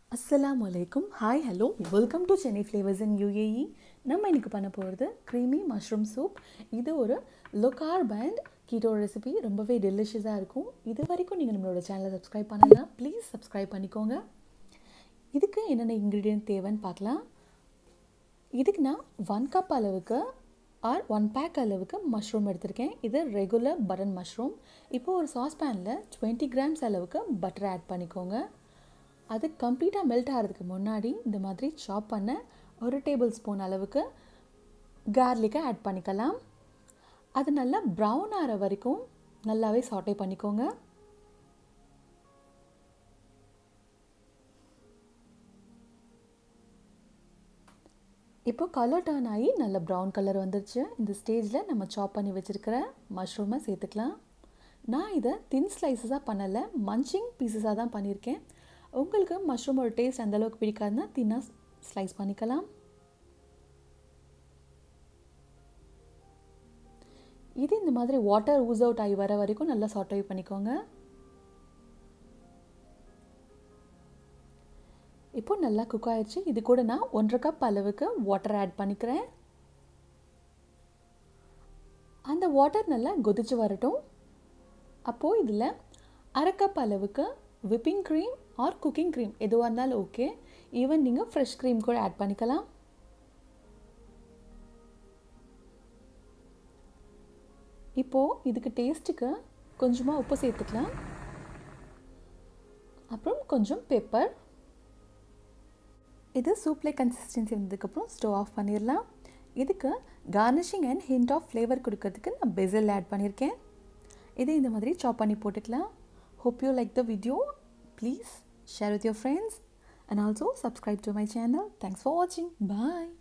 அஸ்ஸலாமு அலைக்கும் hi hello welcome to Chennai flavours in UAE நம்ம இன்னைக்கு பண்ண போகிறது க்ரீமி மஷ்ரூம் சூப் இது ஒரு லொக்கார் பேண்ட் கீட்டோ ரெசிபி ரொம்பவே டெலிஷியஸாக இருக்கும் இது வரைக்கும் நீங்கள் நம்மளோட சேனலை சப்ஸ்கிரைப் பண்ணலாம் ப்ளீஸ் சப்ஸ்கிரைப் பண்ணிக்கோங்க இதுக்கு என்னென்ன இன்க்ரீடியன்ட் தேவைன்னு பார்க்கலாம் இதுக்கு நான் ஒன் கப் அளவுக்கு ஆர் ஒன் பேக் அளவுக்கு மஷ்ரூம் எடுத்திருக்கேன் இது ரெகுலர் பட்டன் மஷ்ரூம் இப்போ ஒரு சாஸ்பேனில் டுவெண்ட்டி கிராம்ஸ் அளவுக்கு பட்டர் ஆட் பண்ணிக்கோங்க அது கம்ப்ளீட்டாக மெல்ட் ஆகிறதுக்கு முன்னாடி இந்த மாதிரி சாப் பண்ண ஒரு டேபிள் ஸ்பூன் அளவுக்கு கார்லிக்கை ஆட் பண்ணிக்கலாம் அது நல்லா ப்ரௌன் ஆகிற வரைக்கும் நல்லாவே சாட்டே பண்ணிக்கோங்க இப்போ கலர் டர்ன் ஆகி நல்ல ப்ரௌன் கலர் வந்துருச்சு இந்த ஸ்டேஜில் நம்ம சாப் பண்ணி வச்சுருக்கிற மஷ்ரூமை சேர்த்துக்கலாம் நான் இதை தின் ஸ்லைசஸாக பண்ணலை மஞ்சிங் பீசஸாக தான் பண்ணியிருக்கேன் உங்களுக்கு மஷ்ரூமோட டேஸ்ட் அந்தளவுக்கு பிடிக்காதுன்னா தின்னாக ஸ்லைஸ் பண்ணிக்கலாம் இது இந்த மாதிரி வாட்டர் ஊஸ் அவுட் ஆகி வர வரைக்கும் நல்லா சாட்டை பண்ணிக்கோங்க இப்போ நல்லா குக் ஆயிடுச்சு இது கூட நான் ஒன்றரை கப் அளவுக்கு வாட்டர் ஆட் பண்ணிக்கிறேன் அந்த வாட்டர் நல்லா கொதிச்சு வரட்டும் அப்போது இதில் அரை கப் அளவுக்கு whipping cream or cooking cream எதுவாக இருந்தாலும் ஓகே ஈவன் நீங்கள் ஃப்ரெஷ் க்ரீம் கூட ஆட் பண்ணிக்கலாம் இப்போது இதுக்கு டேஸ்ட்டுக்கு கொஞ்சமாக உப்பு சேர்த்துக்கலாம் அப்புறம் கொஞ்சம் பெப்பர் இது சூப்லே கன்சிஸ்டன்சி வந்ததுக்கப்புறம் ஸ்டவ் ஆஃப் பண்ணிடலாம் இதுக்கு garnishing and hint of flavour கொடுக்கறதுக்கு நான் பெசல் ஆட் பண்ணியிருக்கேன் இது இந்த மாதிரி சாப் பண்ணி போட்டுக்கலாம் hope you like the video please share with your friends and also subscribe to my channel thanks for watching bye